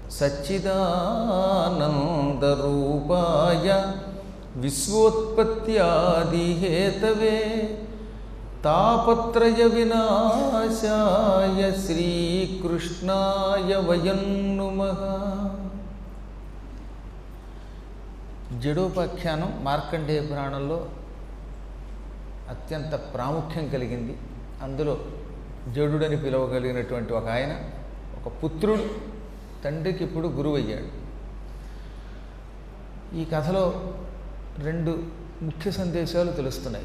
సచ్చిదానందరూపాయ విశ్వోత్పత్యాదిహేతవే తాపత్రయ వినాశాయ శ్రీకృష్ణాయ వయం నుమః జడోపాఖ్యానం మార్కండేయ పురాణంలో అత్యంత ప్రాముఖ్యం కలిగింది అందులో జడుడని పిలవగలిగినటువంటి ఒక ఆయన ఒక పుత్రుడు తండ్రికి ఇప్పుడు గురువు అయ్యాడు ఈ కథలో రెండు ముఖ్య సందేశాలు తెలుస్తున్నాయి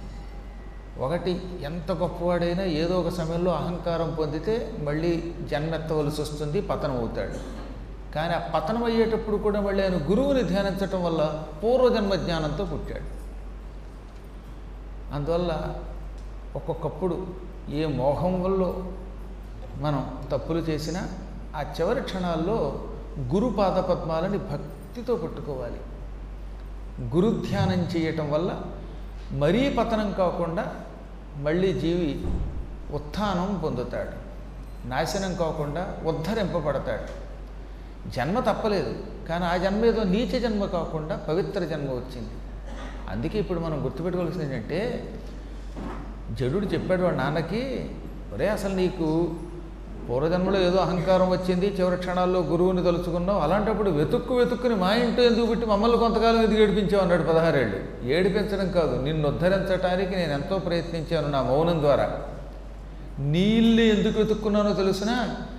ఒకటి ఎంత గొప్పవాడైనా ఏదో ఒక సమయంలో అహంకారం పొందితే మళ్ళీ జన్మెత్తవలసి వస్తుంది పతనం అవుతాడు కానీ ఆ పతనం అయ్యేటప్పుడు కూడా మళ్ళీ ఆయన గురువుని ధ్యానించటం వల్ల పూర్వజన్మ జ్ఞానంతో పుట్టాడు అందువల్ల ఒక్కొక్కప్పుడు ఏ మోహం వల్ల మనం తప్పులు చేసినా ఆ చివరి క్షణాల్లో గురు పాదపద్మాలని భక్తితో పట్టుకోవాలి గురు ధ్యానం చేయటం వల్ల మరీ పతనం కాకుండా మళ్ళీ జీవి ఉత్థానం పొందుతాడు నాశనం కాకుండా ఉద్ధరింపబడతాడు జన్మ తప్పలేదు కానీ ఆ జన్మ ఏదో నీచ జన్మ కాకుండా పవిత్ర జన్మ వచ్చింది అందుకే ఇప్పుడు మనం గుర్తుపెట్టుకోవాల్సింది ఏంటంటే జడుడు చెప్పాడు వాడు నాన్నకి ఒరే అసలు నీకు పూర్వజన్మలో ఏదో అహంకారం వచ్చింది చివరి క్షణాల్లో గురువుని తలుచుకున్నావు అలాంటప్పుడు వెతుక్కు వెతుక్కుని మా ఇంట్లో ఎందుకు పెట్టి మమ్మల్ని కొంతకాలం ఎందుకు ఏడిపించావు అన్నాడు పదహారేళ్ళు ఏడిపించడం కాదు నిన్ను ఉద్ధరించడానికి నేను ఎంతో ప్రయత్నించాను నా మౌనం ద్వారా నీ ఇల్లు ఎందుకు వెతుక్కున్నానో తెలుసునా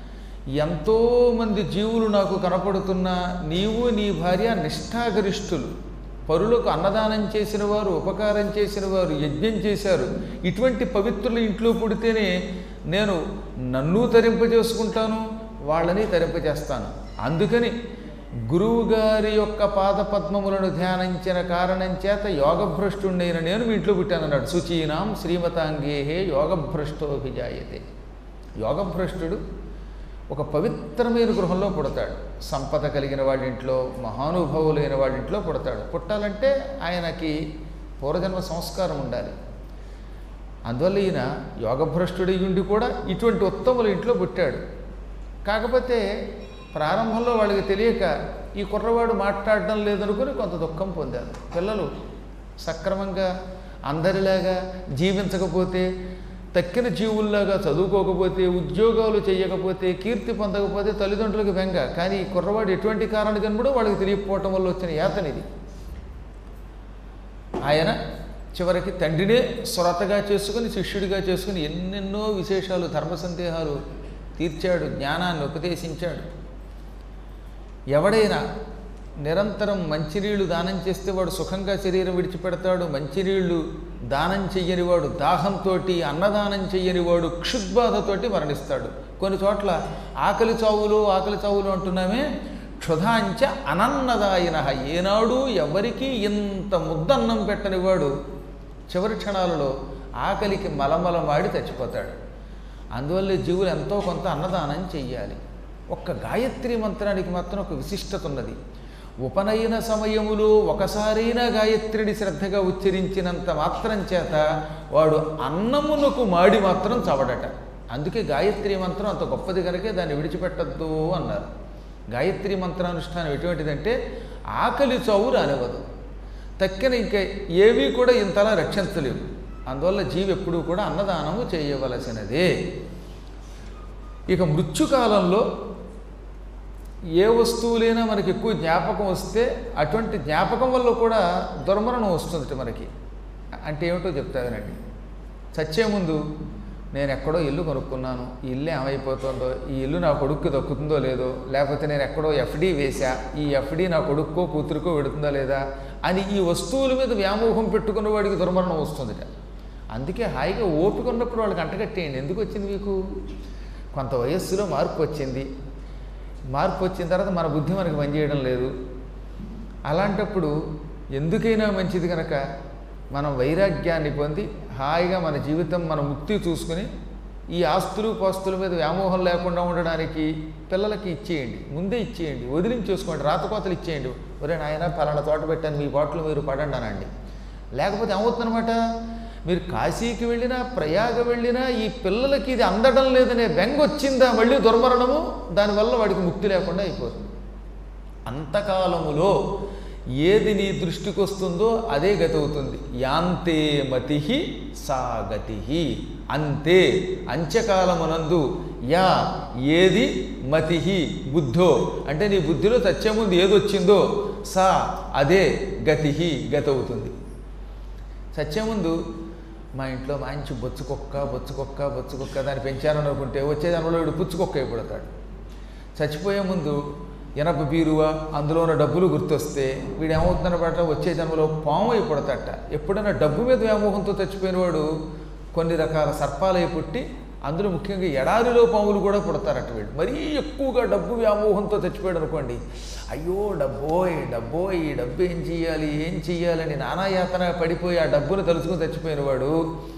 ఎంతోమంది జీవులు నాకు కనపడుతున్నా నీవు నీ భార్య నిష్ఠాగరిష్ఠులు పరులకు అన్నదానం చేసిన వారు ఉపకారం చేసిన వారు యజ్ఞం చేశారు ఇటువంటి పవిత్రుల ఇంట్లో పుడితేనే నేను నన్ను తరింపజేసుకుంటాను వాళ్ళని తరింపజేస్తాను అందుకని గురువుగారి యొక్క పాదపద్మములను ధ్యానించిన కారణం చేత యోగభ్రష్టుడైన నేను మీ ఇంట్లో పుట్టానన్నాడు శుచీనాం శ్రీమతాంగేహే యోగభ్రష్టోభిజాయతే యోగభ్రష్టుడు ఒక పవిత్రమైన గృహంలో పుడతాడు సంపద కలిగిన వాళ్ళ ఇంట్లో మహానుభావులైన వాళ్ళ ఇంట్లో పుడతాడు పుట్టాలంటే ఆయనకి పూర్వజన్మ సంస్కారం ఉండాలి అందువల్ల ఈయన యోగభ్రష్టుడి ఉండి కూడా ఇటువంటి ఉత్తముల ఇంట్లో పుట్టాడు కాకపోతే ప్రారంభంలో వాళ్ళకి తెలియక ఈ కుర్రవాడు మాట్లాడడం లేదనుకుని కొంత దుఃఖం పొందారు పిల్లలు సక్రమంగా అందరిలాగా జీవించకపోతే తక్కిన జీవుల్లాగా చదువుకోకపోతే ఉద్యోగాలు చేయకపోతే కీర్తి పొందకపోతే తల్లిదండ్రులకు బెంగ కానీ ఈ కుర్రవాడు ఎటువంటి కారణ జన్ముడో వాళ్ళకి తెలియకపోవటం వల్ల వచ్చిన యాతనిది ఆయన చివరికి తండ్రినే స్వరతగా చేసుకుని శిష్యుడిగా చేసుకుని ఎన్నెన్నో విశేషాలు ధర్మ సందేహాలు తీర్చాడు జ్ఞానాన్ని ఉపదేశించాడు ఎవడైనా నిరంతరం మంచినీళ్లు దానం చేస్తే వాడు సుఖంగా శరీరం విడిచిపెడతాడు మంచినీళ్లు దానం చెయ్యని వాడు దాహంతో అన్నదానం చెయ్యని వాడు క్షుద్బాధతోటి మరణిస్తాడు కొన్ని చోట్ల ఆకలి చావులు ఆకలి చావులు అంటున్నామే క్షుధాంచ అనన్నదాయన ఏనాడు ఎవరికీ ఇంత ముద్దన్నం పెట్టని వాడు చివరి క్షణాలలో ఆకలికి మలమలమాడి చచ్చిపోతాడు అందువల్ల జీవులు ఎంతో కొంత అన్నదానం చెయ్యాలి ఒక్క గాయత్రి మంత్రానికి మాత్రం ఒక విశిష్టత ఉన్నది ఉపనయన సమయములో ఒకసారైనా గాయత్రిని శ్రద్ధగా ఉచ్చరించినంత మాత్రం చేత వాడు అన్నమునకు మాడి మాత్రం చవడట అందుకే గాయత్రి మంత్రం అంత గొప్పది కనుకే దాన్ని విడిచిపెట్టద్దు అన్నారు గాయత్రి మంత్రానుష్ఠానం ఎటువంటిదంటే ఆకలి చావు రానివ్వదు తక్కిన ఇంకా ఏవి కూడా ఇంతలా రక్షించలేవు అందువల్ల జీవి ఎప్పుడూ కూడా అన్నదానము చేయవలసినదే ఇక మృత్యుకాలంలో ఏ వస్తువులైనా మనకి ఎక్కువ జ్ఞాపకం వస్తే అటువంటి జ్ఞాపకం వల్ల కూడా దుర్మరణం వస్తుంది మనకి అంటే ఏమిటో చెప్తా వినండి చచ్చే ముందు నేను ఎక్కడో ఇల్లు కొనుక్కున్నాను ఈ ఇల్లు ఏమైపోతుందో ఈ ఇల్లు నా కొడుక్కు దక్కుతుందో లేదో లేకపోతే నేను ఎక్కడో ఎఫ్డి వేశా ఈ ఎఫ్డి నా కొడుక్కో కూతురుకో పెడుతుందా లేదా అని ఈ వస్తువుల మీద వ్యామోహం పెట్టుకున్న వాడికి దుర్మరణం వస్తుందిట అందుకే హాయిగా ఓపిక ఉన్నప్పుడు వాళ్ళకి అంటగట్టేయండి ఎందుకు వచ్చింది మీకు కొంత వయస్సులో మార్పు వచ్చింది మార్పు వచ్చిన తర్వాత మన బుద్ధి మనకి పనిచేయడం లేదు అలాంటప్పుడు ఎందుకైనా మంచిది కనుక మనం వైరాగ్యాన్ని పొంది హాయిగా మన జీవితం మన ముక్తి చూసుకుని ఈ ఆస్తులు పాస్తుల మీద వ్యామోహం లేకుండా ఉండడానికి పిల్లలకి ఇచ్చేయండి ముందే ఇచ్చేయండి వదిలించేసుకోండి రాతకోతలు ఇచ్చేయండి ఒరే నాయన ఫలానా తోట పెట్టాను మీ బాటలు మీరు పడండి అనండి లేకపోతే ఏమవుతుందనమాట మీరు కాశీకి వెళ్ళినా ప్రయాగ వెళ్ళినా ఈ పిల్లలకి ఇది అందడం లేదనే బెంగ వచ్చిందా మళ్ళీ దుర్మరణము దానివల్ల వాడికి ముక్తి లేకుండా అయిపోతుంది అంతకాలములో ఏది నీ దృష్టికి వస్తుందో అదే గతి అవుతుంది యాంతే మతి సా గతి అంతే అంత్యకాలమునందు యా ఏది మతి బుద్ధో అంటే నీ బుద్ధిలో తెచ్చే ముందు ఏది వచ్చిందో సా అదే గతి గతి అవుతుంది చచ్చే ముందు మా ఇంట్లో మంచి బొచ్చు కుక్క బొచ్చు కుక్క బొచ్చు కుక్క దాన్ని పెంచారని అనుకుంటే వచ్చే దానిలో వీడు పుచ్చు కుక్క అయిపోతాడు చచ్చిపోయే ముందు ఎనప బీరువా అందులో ఉన్న డబ్బులు గుర్తొస్తే వీడు ఏమవుతుందన్నమాట వచ్చే జన్మలో పాము అయిపోడతాట ఎప్పుడైనా డబ్బు మీద వ్యామోహంతో చచ్చిపోయిన వాడు కొన్ని రకాల సర్పాలై పుట్టి అందులో ముఖ్యంగా ఎడారిలో పాములు కూడా పుడతారట వీడు మరీ ఎక్కువగా డబ్బు వ్యామోహంతో చచ్చిపోయాడు అనుకోండి అయ్యో డబ్బోయ్ డబ్బోయ్ ఈ డబ్బు ఏం చెయ్యాలి ఏం చెయ్యాలని నానాయాతన పడిపోయి ఆ డబ్బును తలుచుకుని చచ్చిపోయిన వాడు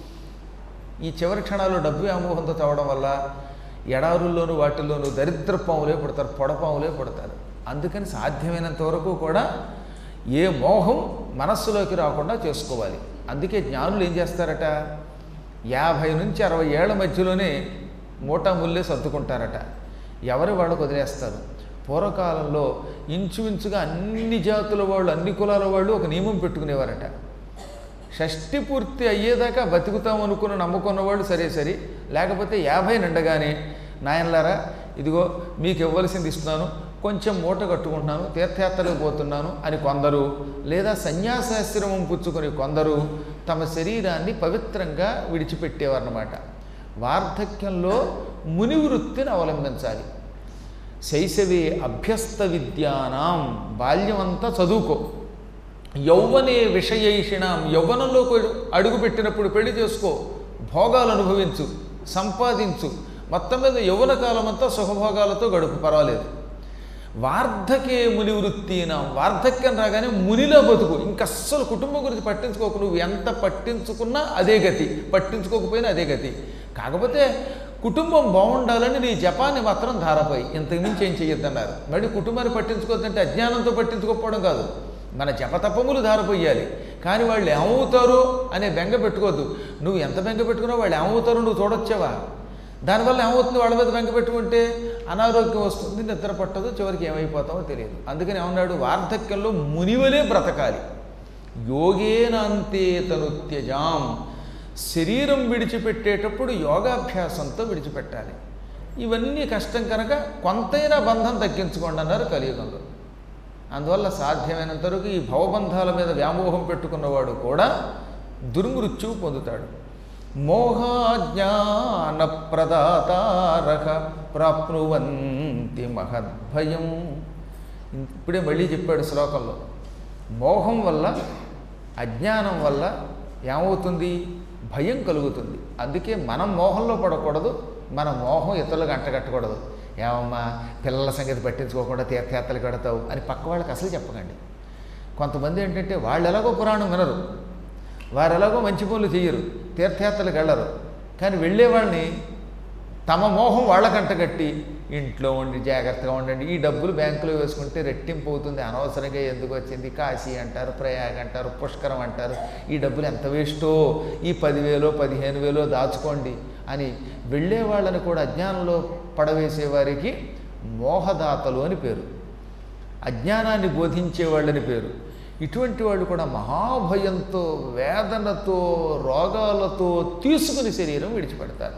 ఈ చివరి క్షణాల్లో డబ్బు వ్యామోహంతో తవ్వడం వల్ల ఎడారుల్లోనూ వాటిల్లోనూ దరిద్ర పాములే పుడతారు పొడపాములే పుడతారు అందుకని సాధ్యమైనంత వరకు కూడా ఏ మోహం మనస్సులోకి రాకుండా చేసుకోవాలి అందుకే జ్ఞానులు ఏం చేస్తారట యాభై నుంచి అరవై ఏళ్ల మధ్యలోనే మూటా ముల్లే సర్దుకుంటారట ఎవరి వాళ్ళకు వదిలేస్తారు పూర్వకాలంలో ఇంచుమించుగా అన్ని జాతుల వాళ్ళు అన్ని కులాల వాళ్ళు ఒక నియమం పెట్టుకునేవారట షష్టి పూర్తి అయ్యేదాకా బతుకుతాం అనుకుని నమ్ముకున్న వాళ్ళు సరే సరే లేకపోతే యాభై నిండగానే నాయనలారా ఇదిగో మీకు ఇవ్వవలసింది ఇస్తున్నాను కొంచెం మూట కట్టుకుంటున్నాను తీర్థయాత్రలకు పోతున్నాను అని కొందరు లేదా సన్యాసాశ్రమం పుచ్చుకొని కొందరు తమ శరీరాన్ని పవిత్రంగా విడిచిపెట్టేవారన్నమాట వార్ధక్యంలో ముని వృత్తిని అవలంబించాలి శైశవే అభ్యస్త విద్యానాం బాల్యమంతా చదువుకో యౌవనే విషయైషిణాం యౌవనంలో అడుగు పెట్టినప్పుడు పెళ్లి చేసుకో భోగాలు అనుభవించు సంపాదించు మొత్తం మీద యౌవన కాలం అంతా సుఖభోగాలతో గడుపు పర్వాలేదు వార్ధకే ముని వృత్తినాం వార్ధక్యం రాగానే మునిలో బతుకు ఇంకస్సలు కుటుంబం గురించి పట్టించుకోకు నువ్వు ఎంత పట్టించుకున్నా అదే గతి పట్టించుకోకపోయినా అదే గతి కాకపోతే కుటుంబం బాగుండాలని నీ జపాన్ని మాత్రం ధారపోయి ఇంతకు మించి ఏం చెయ్యొద్దన్నారు మళ్ళీ కుటుంబాన్ని పట్టించుకోవద్దంటే అజ్ఞానంతో పట్టించుకోకపోవడం కాదు మన జపతపములు ధారపోయాలి కానీ వాళ్ళు ఏమవుతారో అనే బెంగ పెట్టుకోవద్దు నువ్వు ఎంత బెంగ పెట్టుకున్నావు వాళ్ళు ఏమవుతారో నువ్వు చూడొచ్చావా దానివల్ల ఏమవుతుంది వాళ్ళ మీద బెంగ పెట్టుకుంటే అనారోగ్యం వస్తుంది నిద్ర పట్టదు చివరికి ఏమైపోతామో తెలియదు అందుకని ఏమన్నాడు వార్ధక్యంలో మునివలే బ్రతకాలి యోగేనాంతే తనుత్యజాం శరీరం విడిచిపెట్టేటప్పుడు యోగాభ్యాసంతో విడిచిపెట్టాలి ఇవన్నీ కష్టం కనుక కొంతైనా బంధం తగ్గించుకోండి అన్నారు కలియుగంలో అందువల్ల సాధ్యమైనంత వరకు ఈ భవబంధాల మీద వ్యామోహం పెట్టుకున్నవాడు కూడా దుర్మృత్యువు పొందుతాడు మోహాజ్ఞాన ప్రదాతారక ప్రాప్నువంతి మహద్భయం ఇప్పుడే మళ్ళీ చెప్పాడు శ్లోకంలో మోహం వల్ల అజ్ఞానం వల్ల ఏమవుతుంది భయం కలుగుతుంది అందుకే మనం మోహంలో పడకూడదు మన మోహం ఇతరులకు అంటగట్టకూడదు ఏమమ్మా పిల్లల సంగతి పట్టించుకోకుండా తీర్థయాత్రలకు పెడతావు అని పక్క వాళ్ళకి అసలు చెప్పకండి కొంతమంది ఏంటంటే వాళ్ళు ఎలాగో పురాణం వినరు వారు ఎలాగో మంచి పనులు చేయరు తీర్థయాత్రలకు వెళ్ళరు కానీ వెళ్ళే వాళ్ళని తమ మోహం వాళ్ళకంట కట్టి ఇంట్లో ఉండి జాగ్రత్తగా ఉండండి ఈ డబ్బులు బ్యాంకులో వేసుకుంటే రెట్టింపు అవుతుంది అనవసరంగా ఎందుకు వచ్చింది కాశీ అంటారు ప్రయాగ అంటారు పుష్కరం అంటారు ఈ డబ్బులు ఎంత వేస్టో ఈ పదివేలో పదిహేను వేలో దాచుకోండి అని వెళ్ళే వాళ్ళని కూడా అజ్ఞానంలో పడవేసే వారికి మోహదాతలు అని పేరు అజ్ఞానాన్ని బోధించే వాళ్ళని పేరు ఇటువంటి వాళ్ళు కూడా మహాభయంతో వేదనతో రోగాలతో తీసుకుని శరీరం విడిచిపెడతారు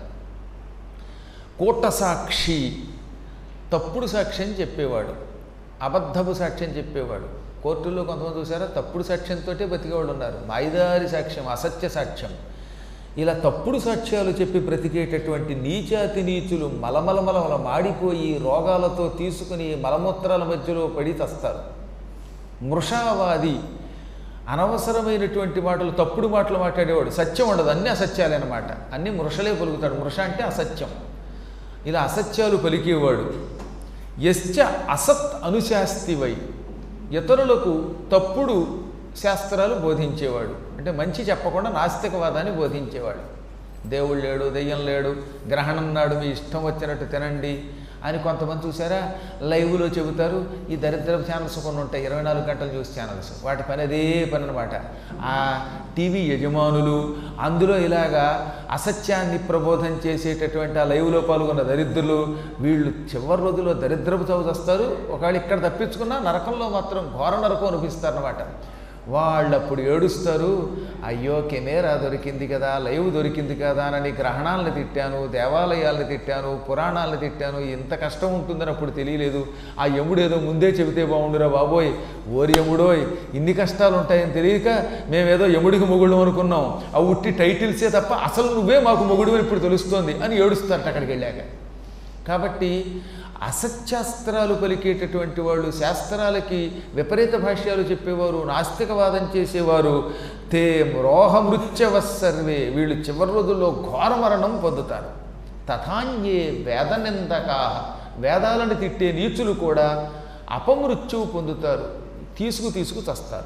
కూటసాక్షి తప్పుడు సాక్ష్యం చెప్పేవాడు అబద్ధపు సాక్ష్యం చెప్పేవాడు కోర్టుల్లో కొంతమంది చూసారా తప్పుడు సాక్ష్యంతో బతికేవాళ్ళు ఉన్నారు మాయిదారి సాక్ష్యం అసత్య సాక్ష్యం ఇలా తప్పుడు సాక్ష్యాలు చెప్పి బ్రతికేటటువంటి నీచాతి నీచులు మలమలమలమల మాడిపోయి రోగాలతో తీసుకుని మలమూత్రాల మధ్యలో పడి తస్తారు మృషావాది అనవసరమైనటువంటి మాటలు తప్పుడు మాటలు మాట్లాడేవాడు సత్యం ఉండదు అన్నీ అసత్యాలే అనమాట అన్నీ మృషలే పలుకుతాడు మృష అంటే అసత్యం ఇలా అసత్యాలు పలికేవాడు యశ్చ అసత్ అనుశాస్తివై ఇతరులకు తప్పుడు శాస్త్రాలు బోధించేవాడు అంటే మంచి చెప్పకుండా నాస్తికవాదాన్ని బోధించేవాడు దేవుడు లేడు దెయ్యం లేడు గ్రహణం నాడు మీ ఇష్టం వచ్చినట్టు తినండి అని కొంతమంది చూసారా లైవ్లో చెబుతారు ఈ దరిద్ర ఛానల్స్ కొన్ని ఉంటాయి ఇరవై నాలుగు గంటలు చూసి ఛానల్స్ వాటి పని అదే పని అనమాట ఆ టీవీ యజమానులు అందులో ఇలాగా అసత్యాన్ని ప్రబోధం చేసేటటువంటి ఆ లైవ్లో పాల్గొన్న దరిద్రులు వీళ్ళు చివరి రోజుల్లో దరిద్రపు చదువు వస్తారు ఒకవేళ ఇక్కడ తప్పించుకున్నా నరకంలో మాత్రం ఘోర నరకం అనిపిస్తారన్నమాట వాళ్ళు అప్పుడు ఏడుస్తారు అయ్యో కెమెరా దొరికింది కదా లైవ్ దొరికింది కదా అని గ్రహణాలను తిట్టాను దేవాలయాలను తిట్టాను పురాణాలను తిట్టాను ఇంత కష్టం ఉంటుందని అప్పుడు తెలియలేదు ఆ యముడు ఏదో ముందే చెబితే బాగుండురా బాబోయ్ ఓరి యముడోయ్ ఇన్ని కష్టాలు ఉంటాయని తెలియక మేమేదో యముడికి మొగుడు అనుకున్నాం ఆ ఉట్టి టైటిల్సే తప్ప అసలు నువ్వే మాకు మొగుడు ఇప్పుడు తెలుస్తోంది అని ఏడుస్తారట అక్కడికి వెళ్ళాక కాబట్టి అసత్యాస్త్రాలు పలికేటటువంటి వాళ్ళు శాస్త్రాలకి విపరీత భాష్యాలు చెప్పేవారు నాస్తికవాదం చేసేవారు తే రోహమృత్యవ సర్వే వీళ్ళు చివరి రోజుల్లో ఘోరమరణం పొందుతారు తథాన్యే వేదనిందకా వేదాలను తిట్టే నీచులు కూడా అపమృత్యువు పొందుతారు తీసుకు తీసుకు చస్తారు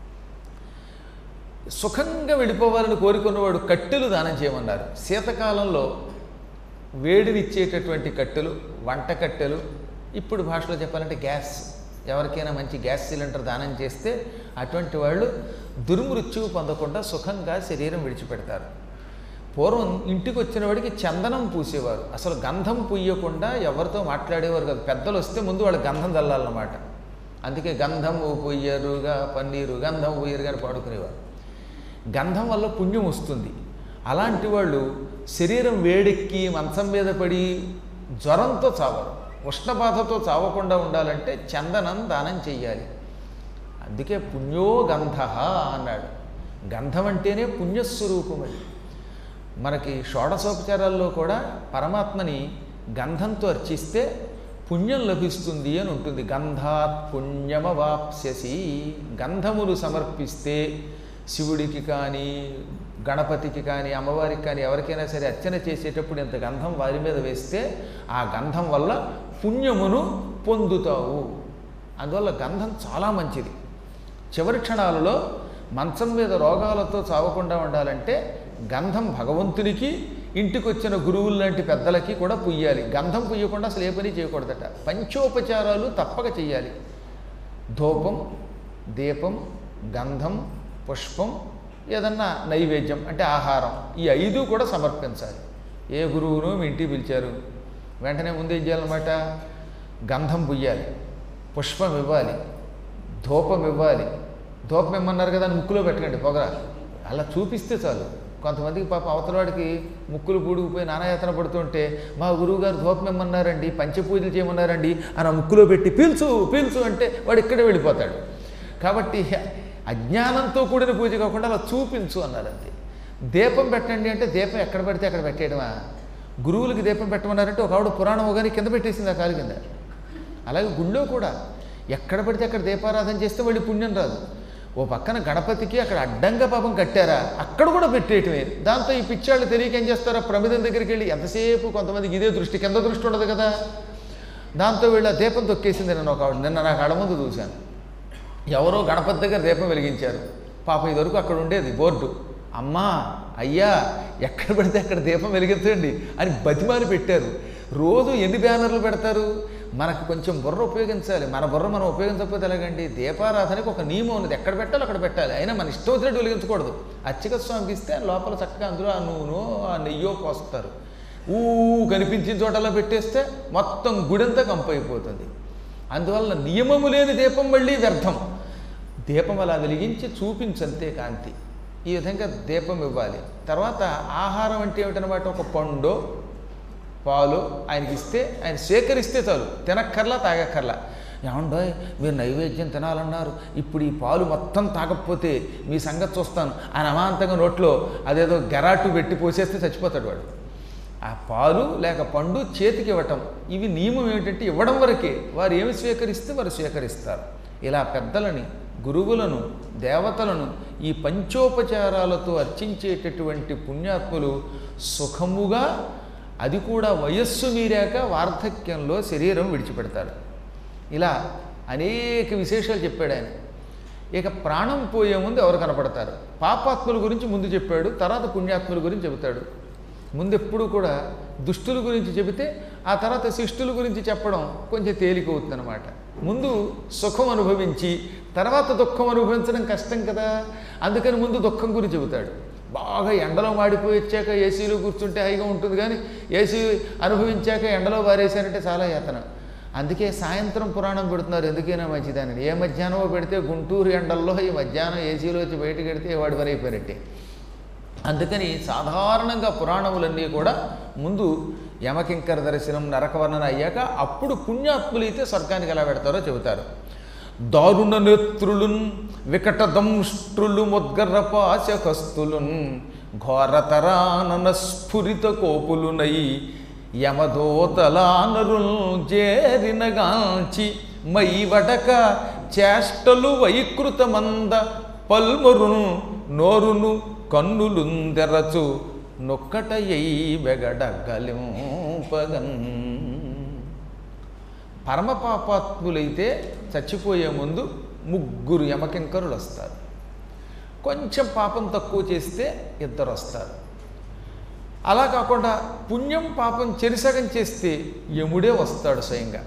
సుఖంగా వెళ్ళిపోవాలని కోరుకున్నవాడు కట్టెలు దానం చేయమన్నారు శీతకాలంలో వేడినిచ్చేటటువంటి కట్టెలు వంట కట్టెలు ఇప్పుడు భాషలో చెప్పాలంటే గ్యాస్ ఎవరికైనా మంచి గ్యాస్ సిలిండర్ దానం చేస్తే అటువంటి వాళ్ళు దుర్మృత్యువు పొందకుండా సుఖంగా శరీరం విడిచిపెడతారు పూర్వం ఇంటికి వచ్చిన వాడికి చందనం పూసేవారు అసలు గంధం పూయకుండా ఎవరితో మాట్లాడేవారు కాదు పెద్దలు వస్తే ముందు వాళ్ళు గంధం చల్లాలన్నమాట అందుకే గంధం పొయ్యరుగా పన్నీరు గంధం పొయ్యరుగా అని పాడుకునేవారు గంధం వల్ల పుణ్యం వస్తుంది అలాంటి వాళ్ళు శరీరం వేడెక్కి మంచం మీద పడి జ్వరంతో చావరు ఉష్ణబాధతో చావకుండా ఉండాలంటే చందనం దానం చెయ్యాలి అందుకే పుణ్యో గంధ అన్నాడు గంధం అంటేనే పుణ్యస్వరూపమని మనకి షోడశోపచారాల్లో కూడా పరమాత్మని గంధంతో అర్చిస్తే పుణ్యం లభిస్తుంది అని ఉంటుంది గంధాత్ పుణ్యమవాప్స్యసి గంధములు సమర్పిస్తే శివుడికి కానీ గణపతికి కానీ అమ్మవారికి కానీ ఎవరికైనా సరే అర్చన చేసేటప్పుడు ఇంత గంధం వారి మీద వేస్తే ఆ గంధం వల్ల పుణ్యమును పొందుతావు అందువల్ల గంధం చాలా మంచిది చివరి క్షణాలలో మంచం మీద రోగాలతో చావకుండా ఉండాలంటే గంధం భగవంతునికి ఇంటికి వచ్చిన గురువులు లాంటి పెద్దలకి కూడా పుయ్యాలి గంధం పుయ్యకుండా అసలు ఏ పని చేయకూడదట పంచోపచారాలు తప్పక చెయ్యాలి ధూపం దీపం గంధం పుష్పం ఏదన్నా నైవేద్యం అంటే ఆహారం ఈ ఐదు కూడా సమర్పించాలి ఏ గురువును మీ ఇంటికి పిలిచారు వెంటనే ముందు ఏం చేయాలన్నమాట గంధం పుయ్యాలి పుష్పం ఇవ్వాలి ధూపం ఇవ్వాలి ధూపం ఇమ్మన్నారు కదా అని ముక్కులో పెట్టకండి పొగర అలా చూపిస్తే చాలు కొంతమందికి పాప అవతలవాడికి ముక్కులు పూడుకుపోయి నానాయాతన పడుతుంటే మా గురువుగారు ధూపం ఇమ్మన్నారండి పంచపూజలు చేయమన్నారండి అని ఆ ముక్కులో పెట్టి పీల్చు పీల్చు అంటే వాడు ఇక్కడే వెళ్ళిపోతాడు కాబట్టి అజ్ఞానంతో కూడిన పూజ కాకుండా అలా చూపించు అన్నారంతే దీపం పెట్టండి అంటే దీపం ఎక్కడ పెడితే అక్కడ పెట్టేయడమా గురువులకి దీపం పెట్టమన్నారంటే ఒక ఆవిడ పురాణం ఒకని కింద పెట్టేసింది ఆ కాలు కింద అలాగే గుళ్ళో కూడా ఎక్కడ పడితే అక్కడ దీపారాధన చేస్తే మళ్ళీ పుణ్యం రాదు ఓ పక్కన గణపతికి అక్కడ అడ్డంగా పాపం కట్టారా అక్కడ కూడా పెట్టేయటమే దాంతో ఈ పిచ్చాళ్ళు తెలియక ఏం చేస్తారా ప్రమిదం దగ్గరికి వెళ్ళి ఎంతసేపు కొంతమందికి ఇదే దృష్టి కింద దృష్టి ఉండదు కదా దాంతో వీళ్ళ దీపం తొక్కేసింది నేను ఒక ఆవిడ నిన్న నా కళ్ళ ముందు చూశాను ఎవరో గణపతి దగ్గర దీపం వెలిగించారు పాప ఇదివరకు అక్కడ ఉండేది బోర్డు అమ్మా అయ్యా ఎక్కడ పడితే అక్కడ దీపం వెలిగించండి అని బతిమాలి పెట్టారు రోజు ఎన్ని బ్యానర్లు పెడతారు మనకు కొంచెం బుర్ర ఉపయోగించాలి మన బుర్ర మనం ఉపయోగించకపోతే ఎలాగండి దీపారాధనకి ఒక నియమం ఉన్నది ఎక్కడ పెట్టాలో అక్కడ పెట్టాలి అయినా మన ఇష్టం వచ్చినట్టు వెలిగించకూడదు అర్చక స్వామికి ఇస్తే లోపల చక్కగా అందులో ఆ నూనె ఆ నెయ్యో పోస్తారు ఊ కనిపించిన చోటలా పెట్టేస్తే మొత్తం గుడంతా కంపు అయిపోతుంది అందువల్ల నియమము లేని దీపం మళ్ళీ వ్యర్థం దీపం అలా వెలిగించి చూపించంతే కాంతి ఈ విధంగా దీపం ఇవ్వాలి తర్వాత ఆహారం అంటే ఏమిటనమాట ఒక పండు పాలు ఆయనకి ఇస్తే ఆయన స్వీకరిస్తే చాలు తినక్కర్లా తాగక్కర్లా ఏమండో మీరు నైవేద్యం తినాలన్నారు ఇప్పుడు ఈ పాలు మొత్తం తాగకపోతే మీ సంగతి చూస్తాను ఆయన అమాంతంగా నోట్లో అదేదో గెరాటు పెట్టి పోసేస్తే చచ్చిపోతాడు వాడు ఆ పాలు లేక పండు చేతికి ఇవ్వటం ఇవి నియమం ఏమిటంటే ఇవ్వడం వరకే వారు ఏమి స్వీకరిస్తే వారు స్వీకరిస్తారు ఇలా పెద్దలని గురువులను దేవతలను ఈ పంచోపచారాలతో అర్చించేటటువంటి పుణ్యాత్ములు సుఖముగా అది కూడా వయస్సు మీరాక వార్ధక్యంలో శరీరం విడిచిపెడతారు ఇలా అనేక విశేషాలు చెప్పాడు ఆయన ఇక ప్రాణం పోయే ముందు ఎవరు కనపడతారు పాపాత్ముల గురించి ముందు చెప్పాడు తర్వాత పుణ్యాత్ముల గురించి చెబుతాడు ముందు ఎప్పుడు కూడా దుష్టుల గురించి చెబితే ఆ తర్వాత శిష్టుల గురించి చెప్పడం కొంచెం తేలికవుతుంది అనమాట ముందు సుఖం అనుభవించి తర్వాత దుఃఖం అనుభవించడం కష్టం కదా అందుకని ముందు దుఃఖం గురించి చెబుతాడు బాగా ఎండలో మాడిపోయి వచ్చాక ఏసీలో కూర్చుంటే హాయిగా ఉంటుంది కానీ ఏసీ అనుభవించాక ఎండలో వారేశారంటే చాలా యాతన అందుకే సాయంత్రం పురాణం పెడుతున్నారు ఎందుకైనా మంచిదానని ఏ మధ్యాహ్నమో పెడితే గుంటూరు ఎండల్లో ఈ మధ్యాహ్నం ఏసీలో వచ్చి బయటకు పెడితే వాడి వరైపోయినట్టే అందుకని సాధారణంగా పురాణములన్నీ కూడా ముందు యమకింకర దర్శనం నరకవర్ణన అయ్యాక అప్పుడు పుణ్యాత్ములైతే స్వర్గానికి ఎలా పెడతారో చెబుతారు దారుణ నేత్రులున్ వికట దంష్ట్రులు ముద్గర్రపాశకస్తులున్ ఘోరతరానన స్ఫురిత కోపులునై యమదోతలానరుల్ జేరినగాంచి మై వడక చేష్టలు వైకృతమంద పల్మరును నోరును కన్నులుందెరచు నొక్కటయ్యై బెగడగలింపగన్ పరమపాపాత్ములైతే చచ్చిపోయే ముందు ముగ్గురు యమకింకరులు వస్తారు కొంచెం పాపం తక్కువ చేస్తే ఇద్దరు వస్తారు అలా కాకుండా పుణ్యం పాపం చెరిసగం చేస్తే యముడే వస్తాడు స్వయంగా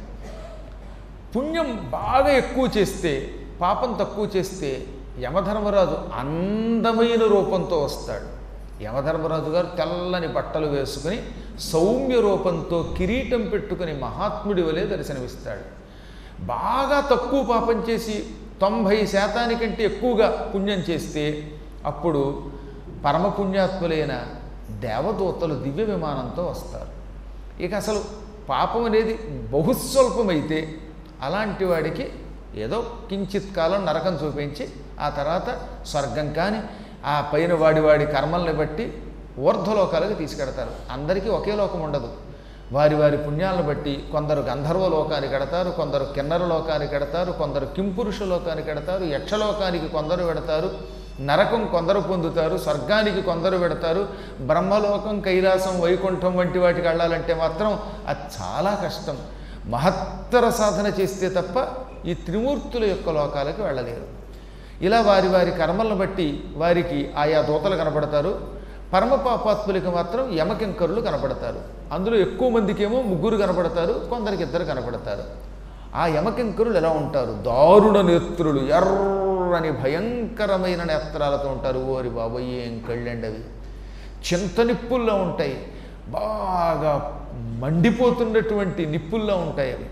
పుణ్యం బాగా ఎక్కువ చేస్తే పాపం తక్కువ చేస్తే యమధర్మరాజు అందమైన రూపంతో వస్తాడు యమధర్మరాజు గారు తెల్లని బట్టలు వేసుకుని సౌమ్య రూపంతో కిరీటం పెట్టుకుని మహాత్ముడి వలె దర్శనమిస్తాడు బాగా తక్కువ పాపం చేసి తొంభై శాతానికంటే ఎక్కువగా పుణ్యం చేస్తే అప్పుడు పరమపుణ్యాత్ములైన దేవదూతలు దివ్య విమానంతో వస్తారు ఇక అసలు పాపం అనేది బహుస్వల్పమైతే అలాంటి వాడికి ఏదో కించిత్ కాలం నరకం చూపించి ఆ తర్వాత స్వర్గం కానీ ఆ పైన వాడి వాడి కర్మల్ని బట్టి ఊర్ధ్వలోకాలకు తీసుకెడతారు అందరికీ ఒకే లోకం ఉండదు వారి వారి పుణ్యాలను బట్టి కొందరు గంధర్వ లోకానికి కడతారు కొందరు కిన్నర లోకానికి కడతారు కొందరు కింపురుష లోకానికి కడతారు యక్షలోకానికి కొందరు పెడతారు నరకం కొందరు పొందుతారు స్వర్గానికి కొందరు పెడతారు బ్రహ్మలోకం కైలాసం వైకుంఠం వంటి వాటికి వెళ్ళాలంటే మాత్రం అది చాలా కష్టం మహత్తర సాధన చేస్తే తప్ప ఈ త్రిమూర్తుల యొక్క లోకాలకు వెళ్ళలేరు ఇలా వారి వారి కర్మలను బట్టి వారికి ఆయా దూతలు కనపడతారు పరమపాపాత్ములకి మాత్రం యమకింకరులు కనపడతారు అందులో ఎక్కువ మందికేమో ముగ్గురు కనపడతారు కొందరికి ఇద్దరు కనపడతారు ఆ యమకింకరులు ఎలా ఉంటారు దారుణ నేత్రులు ఎర్రని భయంకరమైన నేత్రాలతో ఉంటారు ఓరి బాబోయ్ ఏం కళ్ళండి అవి చింత నిప్పుల్లో ఉంటాయి బాగా మండిపోతున్నటువంటి నిప్పుల్లో ఉంటాయి అవి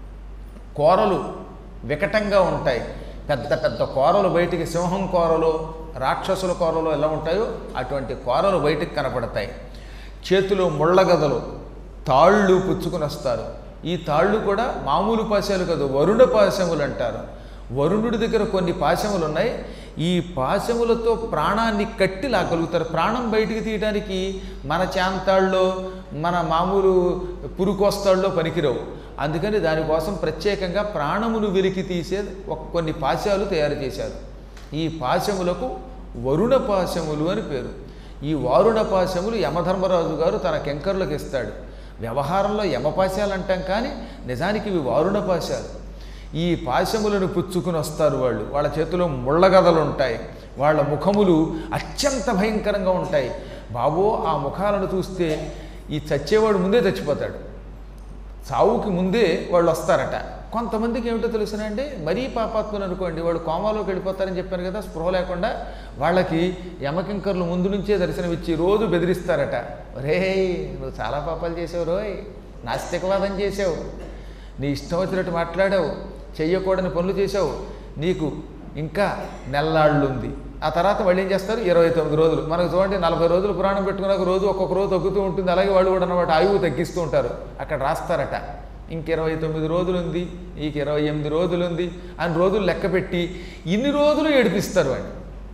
కోరలు వికటంగా ఉంటాయి పెద్ద పెద్ద కోరలు బయటికి సింహం కోరలు రాక్షసుల కోరలు ఎలా ఉంటాయో అటువంటి కోరలు బయటికి కనపడతాయి చేతిలో ముళ్ళగదలు తాళ్ళు పుచ్చుకుని వస్తారు ఈ తాళ్ళు కూడా మామూలు పాశాలు కాదు వరుణ పాశములు అంటారు వరుణుడి దగ్గర కొన్ని పాశములు ఉన్నాయి ఈ పాశములతో ప్రాణాన్ని కట్టి లాగలుగుతారు ప్రాణం బయటికి తీయడానికి మన చాంతాళ్ళలో మన మామూలు పురుకోస్తాళ్ళలో పనికిరావు అందుకని దానికోసం ప్రత్యేకంగా ప్రాణమును వెలికి తీసే ఒక కొన్ని పాశాలు తయారు చేశారు ఈ పాశములకు వరుణ పాశములు అని పేరు ఈ వారుణ పాశములు యమధర్మరాజు గారు తన కెంకరులకు ఇస్తాడు వ్యవహారంలో యమపాశాలు అంటాం కానీ నిజానికి ఇవి వారుణ పాశాలు ఈ పాశములను పుచ్చుకుని వస్తారు వాళ్ళు వాళ్ళ చేతిలో ముళ్ళగదలు ఉంటాయి వాళ్ళ ముఖములు అత్యంత భయంకరంగా ఉంటాయి బాబో ఆ ముఖాలను చూస్తే ఈ చచ్చేవాడు ముందే చచ్చిపోతాడు చావుకి ముందే వాళ్ళు వస్తారట కొంతమందికి ఏమిటో తెలుసునండి మరీ పాపాత్ములు అనుకోండి వాళ్ళు కోమాలోకి వెళ్ళిపోతారని చెప్పాను కదా స్పృహ లేకుండా వాళ్ళకి యమకింకర్లు ముందు నుంచే దర్శనమిచ్చి రోజు బెదిరిస్తారట రే నువ్వు చాలా పాపాలు చేసావు రోయ్ నాస్తికవాదం చేసావు నీ ఇష్టం వచ్చినట్టు మాట్లాడావు చెయ్యకూడని పనులు చేసావు నీకు ఇంకా నెల్లాళ్ళు ఉంది ఆ తర్వాత వాళ్ళు ఏం చేస్తారు ఇరవై తొమ్మిది రోజులు మనకు చూడండి నలభై రోజులు పురాణం పెట్టుకున్నాక రోజు ఒక్కొక్క రోజు తగ్గుతూ ఉంటుంది అలాగే వాళ్ళు కూడా అన్నమాట ఆయువు తగ్గిస్తూ ఉంటారు అక్కడ రాస్తారట ఇంక ఇరవై తొమ్మిది రోజులు ఉంది నీకు ఇరవై ఎనిమిది రోజులు ఉంది అని రోజులు లెక్క పెట్టి ఇన్ని రోజులు ఏడిపిస్తారు వాడిని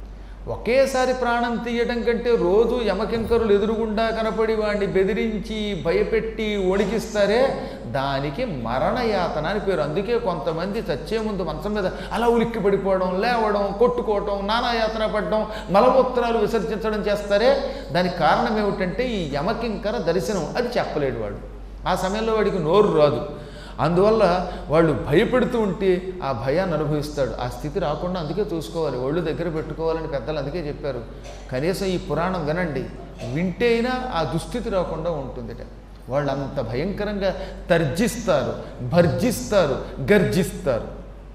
ఒకేసారి ప్రాణం తీయడం కంటే రోజు యమకింకరులు ఎదురుగుండా కనపడి వాడిని బెదిరించి భయపెట్టి వణికిస్తారే దానికి మరణయాతన అని పేరు అందుకే కొంతమంది చచ్చే ముందు మంచం మీద అలా ఉలిక్కి పడిపోవడం లేవడం కొట్టుకోవడం నానాయాతన పడడం మలమూత్రాలు విసర్జించడం చేస్తారే దానికి కారణం ఏమిటంటే ఈ యమకింకర దర్శనం అది చెప్పలేడు వాడు ఆ సమయంలో వాడికి నోరు రాదు అందువల్ల వాళ్ళు భయపెడుతూ ఉంటే ఆ భయాన్ని అనుభవిస్తాడు ఆ స్థితి రాకుండా అందుకే చూసుకోవాలి ఒళ్ళు దగ్గర పెట్టుకోవాలని పెద్దలు అందుకే చెప్పారు కనీసం ఈ పురాణం వినండి వింటే అయినా ఆ దుస్థితి రాకుండా ఉంటుందిట వాళ్ళు అంత భయంకరంగా తర్జిస్తారు భర్జిస్తారు గర్జిస్తారు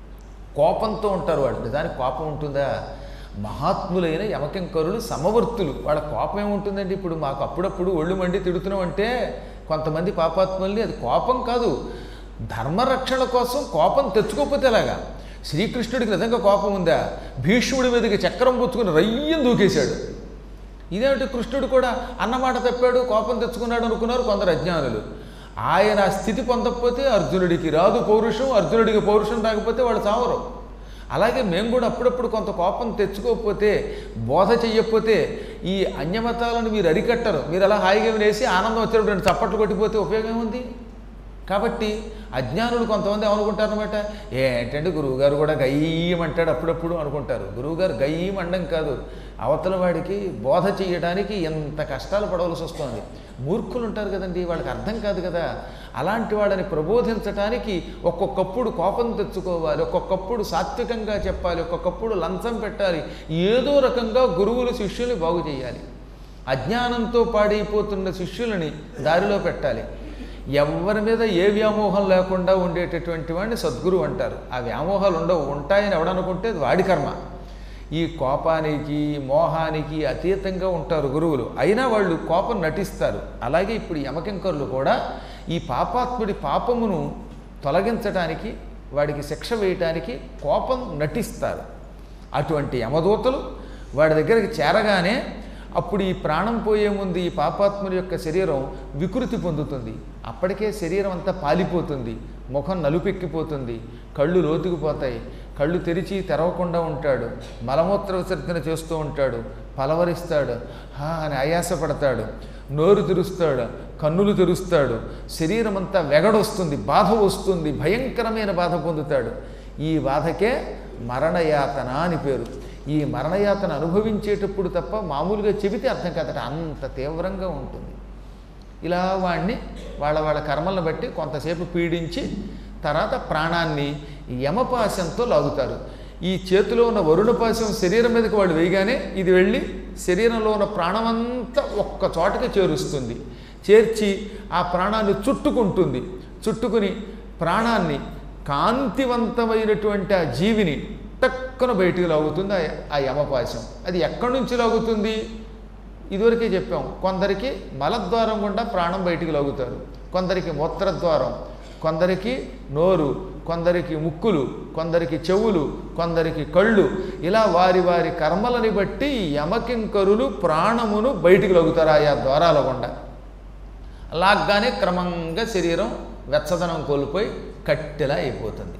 కోపంతో ఉంటారు వాళ్ళు నిజానికి కోపం ఉంటుందా మహాత్ములైన యమకింకరులు సమవర్తులు వాళ్ళ కోపం ఏముంటుందండి ఇప్పుడు మాకు అప్పుడప్పుడు ఒళ్ళు మండి తిడుతున్నాం అంటే కొంతమంది పాపాత్ముల్ని అది కోపం కాదు ధర్మరక్షణ కోసం కోపం తెచ్చుకోకపోతే ఎలాగా శ్రీకృష్ణుడికి నిజంగా కోపం ఉందా భీష్ముడి మీదకి చక్రం పుచ్చుకుని రయ్యం దూకేశాడు ఇదేమిటి కృష్ణుడు కూడా అన్నమాట తప్పాడు కోపం తెచ్చుకున్నాడు అనుకున్నారు కొందరు అజ్ఞానులు ఆయన ఆ స్థితి పొందకపోతే అర్జునుడికి రాదు పౌరుషం అర్జునుడికి పౌరుషం రాకపోతే వాళ్ళు చావరు అలాగే మేము కూడా అప్పుడప్పుడు కొంత కోపం తెచ్చుకోకపోతే బోధ చెయ్యకపోతే ఈ అన్యమతాలను మీరు అరికట్టరు మీరు అలా హాయిగా వేసి ఆనందం వచ్చినప్పుడు రెండు చప్పట్లు కొట్టిపోతే ఉపయోగం ఏముంది కాబట్టి అజ్ఞానులు కొంతమంది ఏమనుకుంటారనమాట ఏంటంటే గురువుగారు కూడా గయ్యమంటాడు అప్పుడప్పుడు అనుకుంటారు గురువుగారు గయ్యమండం కాదు అవతల వాడికి బోధ చేయడానికి ఎంత కష్టాలు పడవలసి వస్తుంది మూర్ఖులు ఉంటారు కదండి వాళ్ళకి అర్థం కాదు కదా అలాంటి వాళ్ళని ప్రబోధించడానికి ఒక్కొక్కప్పుడు కోపం తెచ్చుకోవాలి ఒక్కొక్కప్పుడు సాత్వికంగా చెప్పాలి ఒక్కొక్కప్పుడు లంచం పెట్టాలి ఏదో రకంగా గురువులు శిష్యుల్ని బాగు చేయాలి అజ్ఞానంతో పాడైపోతున్న శిష్యులని దారిలో పెట్టాలి ఎవరి మీద ఏ వ్యామోహం లేకుండా ఉండేటటువంటి వాడిని సద్గురువు అంటారు ఆ వ్యామోహాలు ఉండవు ఉంటాయని ఎవడనుకుంటే అది వాడి కర్మ ఈ కోపానికి మోహానికి అతీతంగా ఉంటారు గురువులు అయినా వాళ్ళు కోపం నటిస్తారు అలాగే ఇప్పుడు యమకింకరులు కూడా ఈ పాపాత్ముడి పాపమును తొలగించడానికి వాడికి శిక్ష వేయటానికి కోపం నటిస్తారు అటువంటి యమదూతలు వాడి దగ్గరికి చేరగానే అప్పుడు ఈ ప్రాణం పోయే ముందు ఈ పాపాత్ముడి యొక్క శరీరం వికృతి పొందుతుంది అప్పటికే శరీరం అంతా పాలిపోతుంది ముఖం నలుపెక్కిపోతుంది కళ్ళు లోతుకుపోతాయి కళ్ళు తెరిచి తెరవకుండా ఉంటాడు మలమూత్ర విసర్జన చేస్తూ ఉంటాడు పలవరిస్తాడు హా అని ఆయాసపడతాడు నోరు తెరుస్తాడు కన్నులు తెరుస్తాడు శరీరం అంతా వెగడొస్తుంది బాధ వస్తుంది భయంకరమైన బాధ పొందుతాడు ఈ బాధకే మరణయాతన అని పేరు ఈ మరణయాతన అనుభవించేటప్పుడు తప్ప మామూలుగా చెబితే అర్థం కాదట అంత తీవ్రంగా ఉంటుంది ఇలా వాడిని వాళ్ళ వాళ్ళ కర్మలను బట్టి కొంతసేపు పీడించి తర్వాత ప్రాణాన్ని యమపాశంతో లాగుతారు ఈ చేతిలో ఉన్న వరుణపాశం శరీరం మీదకి వాళ్ళు వేయగానే ఇది వెళ్ళి శరీరంలో ఉన్న ప్రాణమంతా ఒక్క చోటకి చేరుస్తుంది చేర్చి ఆ ప్రాణాన్ని చుట్టుకుంటుంది చుట్టుకుని ప్రాణాన్ని కాంతివంతమైనటువంటి ఆ జీవిని టక్కున బయటికి లాగుతుంది ఆ- ఆ యమపాశం అది ఎక్కడి నుంచి లాగుతుంది ఇదివరకే చెప్పాం కొందరికి మలద్వారం గుండా ప్రాణం బయటికి లాగుతారు కొందరికి మూత్రద్వారం కొందరికి నోరు కొందరికి ముక్కులు కొందరికి చెవులు కొందరికి కళ్ళు ఇలా వారి వారి కర్మలని బట్టి యమకింకరులు ప్రాణమును బయటికి లాగుతారు ఆయా ద్వారాల గుండా లాగ్గానే క్రమంగా శరీరం వెచ్చదనం కోల్పోయి కట్టెలా అయిపోతుంది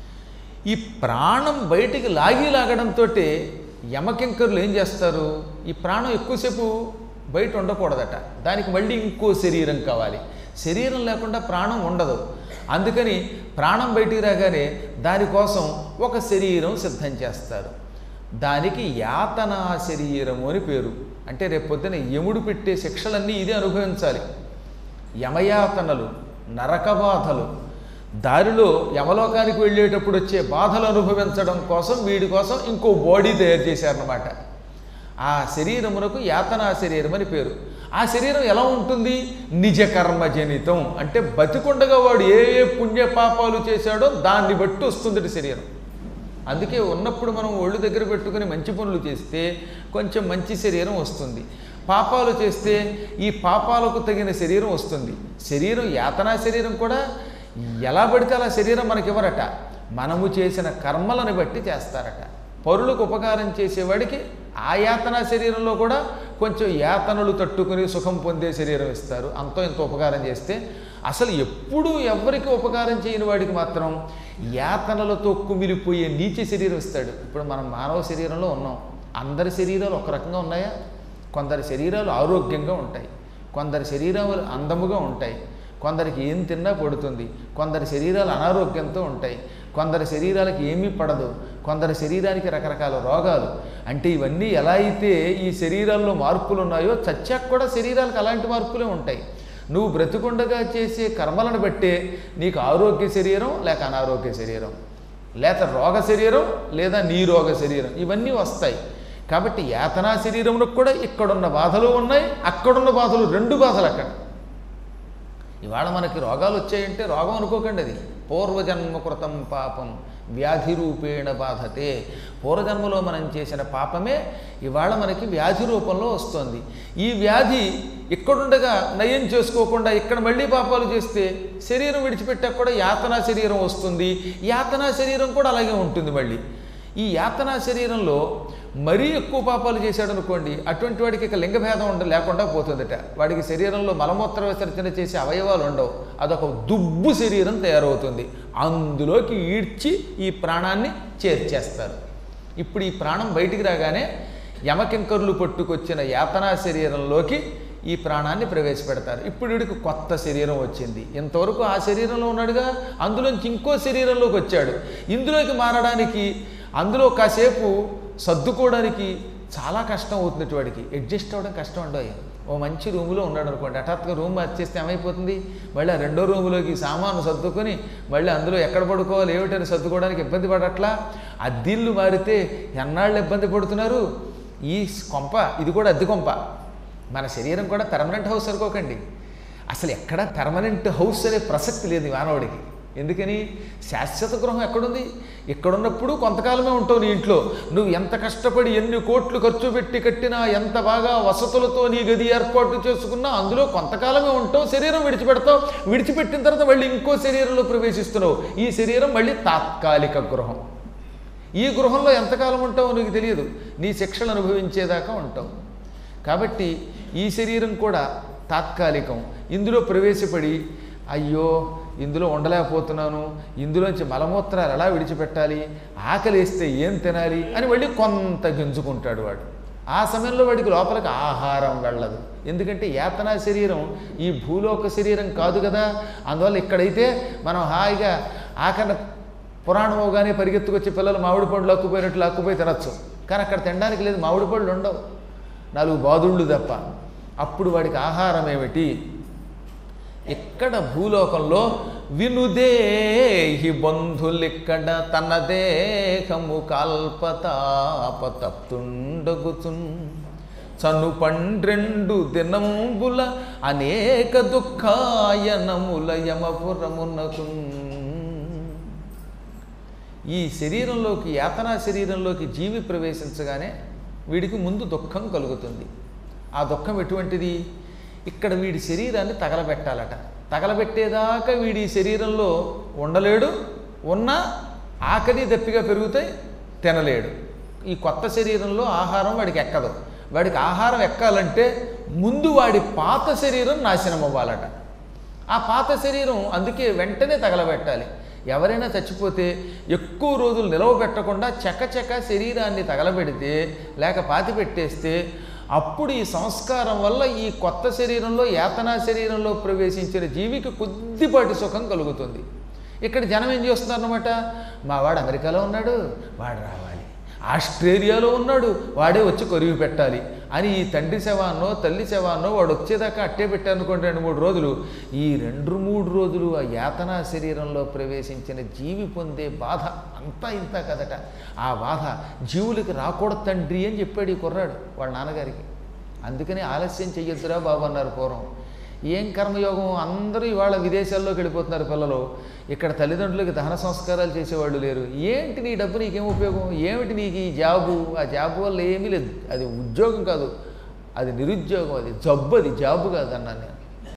ఈ ప్రాణం బయటికి లాగి లాగడంతో యమకింకరులు ఏం చేస్తారు ఈ ప్రాణం ఎక్కువసేపు బయట ఉండకూడదట దానికి మళ్ళీ ఇంకో శరీరం కావాలి శరీరం లేకుండా ప్రాణం ఉండదు అందుకని ప్రాణం బయటికి రాగానే దానికోసం ఒక శరీరం సిద్ధం చేస్తారు దానికి యాతనా శరీరము అని పేరు అంటే రేపు పొద్దున యముడు పెట్టే శిక్షలన్నీ ఇదే అనుభవించాలి యమయాతనలు నరక బాధలు దారిలో యమలోకానికి వెళ్ళేటప్పుడు వచ్చే బాధలు అనుభవించడం కోసం వీడి కోసం ఇంకో బాడీ తయారు చేశారన్నమాట ఆ శరీరమునకు యాతనా శరీరం అని పేరు ఆ శరీరం ఎలా ఉంటుంది నిజ కర్మజనితం అంటే బతికుండగా వాడు ఏ ఏ పుణ్య పాపాలు చేశాడో దాన్ని బట్టి వస్తుంది శరీరం అందుకే ఉన్నప్పుడు మనం ఒళ్ళు దగ్గర పెట్టుకుని మంచి పనులు చేస్తే కొంచెం మంచి శరీరం వస్తుంది పాపాలు చేస్తే ఈ పాపాలకు తగిన శరీరం వస్తుంది శరీరం యాతనా శరీరం కూడా ఎలా పడితే అలా శరీరం మనకివ్వరట మనము చేసిన కర్మలను బట్టి చేస్తారట పరులకు ఉపకారం చేసేవాడికి ఆ యాతన శరీరంలో కూడా కొంచెం యాతనలు తట్టుకుని సుఖం పొందే శరీరం ఇస్తారు అంతో ఇంత ఉపకారం చేస్తే అసలు ఎప్పుడూ ఎవరికి ఉపకారం చేయని వాడికి మాత్రం యాతనలతో కుమిలిపోయే నీచ శరీరం ఇస్తాడు ఇప్పుడు మనం మానవ శరీరంలో ఉన్నాం అందరి శరీరాలు ఒక రకంగా ఉన్నాయా కొందరి శరీరాలు ఆరోగ్యంగా ఉంటాయి కొందరి శరీరాలు అందముగా ఉంటాయి కొందరికి ఏం తిన్నా పడుతుంది కొందరి శరీరాలు అనారోగ్యంతో ఉంటాయి కొందరి శరీరాలకి ఏమీ పడదు కొందరి శరీరానికి రకరకాల రోగాలు అంటే ఇవన్నీ ఎలా అయితే ఈ శరీరాల్లో మార్పులు ఉన్నాయో చచ్చాక కూడా శరీరాలకు అలాంటి మార్పులే ఉంటాయి నువ్వు బ్రతికుండగా చేసే కర్మలను బట్టే నీకు ఆరోగ్య శరీరం లేక అనారోగ్య శరీరం లేక రోగ శరీరం లేదా నీరోగ శరీరం ఇవన్నీ వస్తాయి కాబట్టి యాతనా శరీరమునకు కూడా ఇక్కడున్న బాధలు ఉన్నాయి అక్కడున్న బాధలు రెండు బాధలు అక్కడ ఇవాళ మనకి రోగాలు వచ్చాయంటే రోగం అనుకోకండి అది పూర్వజన్మ కృతం పాపం వ్యాధి రూపేణ బాధతే పూర్వజన్మలో మనం చేసిన పాపమే ఇవాళ మనకి వ్యాధి రూపంలో వస్తుంది ఈ వ్యాధి ఇక్కడుండగా నయం చేసుకోకుండా ఇక్కడ మళ్ళీ పాపాలు చేస్తే శరీరం విడిచిపెట్టాక కూడా యాతనా శరీరం వస్తుంది యాతనా శరీరం కూడా అలాగే ఉంటుంది మళ్ళీ ఈ యాతనా శరీరంలో మరీ ఎక్కువ పాపాలు చేశాడు అనుకోండి అటువంటి వాడికి ఇక లింగభేదం ఉండ లేకుండా పోతుందట వాడికి శరీరంలో మలమూత్ర విసర్జన చేసే అవయవాలు ఉండవు అదొక దుబ్బు శరీరం తయారవుతుంది అందులోకి ఈడ్చి ఈ ప్రాణాన్ని చేర్చేస్తారు ఇప్పుడు ఈ ప్రాణం బయటికి రాగానే యమకింకర్లు పట్టుకొచ్చిన యాతనా శరీరంలోకి ఈ ప్రాణాన్ని ప్రవేశపెడతారు ఇప్పుడు వీడికి కొత్త శరీరం వచ్చింది ఇంతవరకు ఆ శరీరంలో ఉన్నాడుగా అందులోంచి ఇంకో శరీరంలోకి వచ్చాడు ఇందులోకి మారడానికి అందులో కాసేపు సర్దుకోవడానికి చాలా కష్టం అవుతుంది వాడికి అడ్జస్ట్ అవ్వడం కష్టం ఉండవు ఓ మంచి రూములో ఉన్నాడు అనుకోండి హఠాత్తుగా రూమ్ మార్చేస్తే ఏమైపోతుంది మళ్ళీ ఆ రెండో రూములోకి సామాను సర్దుకొని మళ్ళీ అందులో ఎక్కడ పడుకోవాలి ఏమిటని సర్దుకోవడానికి ఇబ్బంది పడట్లా అద్దిల్లు మారితే ఎన్నాళ్ళు ఇబ్బంది పడుతున్నారు ఈ కొంప ఇది కూడా అద్దె కొంప మన శరీరం కూడా పెర్మనెంట్ హౌస్ అనుకోకండి అసలు ఎక్కడ పెర్మనెంట్ హౌస్ అనే ప్రసక్తి లేదు ఈ మానవుడికి ఎందుకని శాశ్వత గృహం ఎక్కడుంది ఎక్కడున్నప్పుడు కొంతకాలమే ఉంటావు నీ ఇంట్లో నువ్వు ఎంత కష్టపడి ఎన్ని కోట్లు ఖర్చు పెట్టి కట్టినా ఎంత బాగా వసతులతో నీ గది ఏర్పాటు చేసుకున్నా అందులో కొంతకాలమే ఉంటావు శరీరం విడిచిపెడతావు విడిచిపెట్టిన తర్వాత మళ్ళీ ఇంకో శరీరంలో ప్రవేశిస్తున్నావు ఈ శరీరం మళ్ళీ తాత్కాలిక గృహం ఈ గృహంలో ఎంతకాలం ఉంటావో నీకు తెలియదు నీ శిక్షలు అనుభవించేదాకా ఉంటావు కాబట్టి ఈ శరీరం కూడా తాత్కాలికం ఇందులో ప్రవేశపడి అయ్యో ఇందులో ఉండలేకపోతున్నాను ఇందులోంచి మలమూత్రాలు ఎలా విడిచిపెట్టాలి ఆకలిస్తే ఏం తినాలి అని మళ్ళీ కొంత గింజుకుంటాడు వాడు ఆ సమయంలో వాడికి లోపలికి ఆహారం వెళ్ళదు ఎందుకంటే యాతనా శరీరం ఈ భూలోక శరీరం కాదు కదా అందువల్ల ఇక్కడైతే మనం హాయిగా ఆకలి పురాణం కానీ పరిగెత్తుకొచ్చి పిల్లలు మామిడి పండ్లు అక్కుపోయినట్లు అక్కుపోయి తినచ్చు కానీ అక్కడ తినడానికి లేదు మామిడి పళ్ళు ఉండవు నాలుగు బాదుళ్ళు తప్ప అప్పుడు వాడికి ఆహారం ఏమిటి ఇక్కడ భూలోకంలో వినుదేహి బంధులిక్కడ తన దేహము కాల్పతాపతప్తుండగుచున్ చను పండ్రెండు దినంబుల అనేక దుఃఖాయనముల యమపురమునకు ఈ శరీరంలోకి యాతనా శరీరంలోకి జీవి ప్రవేశించగానే వీడికి ముందు దుఃఖం కలుగుతుంది ఆ దుఃఖం ఎటువంటిది ఇక్కడ వీడి శరీరాన్ని తగలబెట్టాలట తగలబెట్టేదాకా వీడి శరీరంలో ఉండలేడు ఉన్నా ఆకలి దప్పిగా పెరుగుతాయి తినలేడు ఈ కొత్త శరీరంలో ఆహారం వాడికి ఎక్కదు వాడికి ఆహారం ఎక్కాలంటే ముందు వాడి పాత శరీరం నాశనం అవ్వాలట ఆ పాత శరీరం అందుకే వెంటనే తగలబెట్టాలి ఎవరైనా చచ్చిపోతే ఎక్కువ రోజులు నిలవ పెట్టకుండా చకచక శరీరాన్ని తగలబెడితే లేక పాతి పెట్టేస్తే అప్పుడు ఈ సంస్కారం వల్ల ఈ కొత్త శరీరంలో యాతనా శరీరంలో ప్రవేశించిన జీవికి కొద్దిపాటి సుఖం కలుగుతుంది ఇక్కడ జనం ఏం చేస్తున్నారన్నమాట మా వాడు అమెరికాలో ఉన్నాడు వాడు రావాలి ఆస్ట్రేలియాలో ఉన్నాడు వాడే వచ్చి కొరివి పెట్టాలి అని ఈ తండ్రి శవాన్నో తల్లి శవాన్నో వాడు వచ్చేదాకా అట్టే పెట్టారనుకోండి రెండు మూడు రోజులు ఈ రెండు మూడు రోజులు ఆ యాతనా శరీరంలో ప్రవేశించిన జీవి పొందే బాధ అంతా ఇంత కదట ఆ బాధ జీవులకి రాకూడదు తండ్రి అని చెప్పాడు ఈ కుర్రాడు వాళ్ళ నాన్నగారికి అందుకని ఆలస్యం చెయ్యొద్దురా బాబు అన్నారు పూర్వం ఏం కర్మయోగం అందరూ ఇవాళ విదేశాల్లోకి వెళ్ళిపోతున్నారు పిల్లలు ఇక్కడ తల్లిదండ్రులకి దహన సంస్కారాలు చేసేవాళ్ళు లేరు ఏంటి నీ డబ్బు నీకేం ఉపయోగం ఏమిటి నీకు ఈ జాబు ఆ జాబు వల్ల ఏమీ లేదు అది ఉద్యోగం కాదు అది నిరుద్యోగం అది జబ్బు అది జాబు కాదు అన్నాను నేను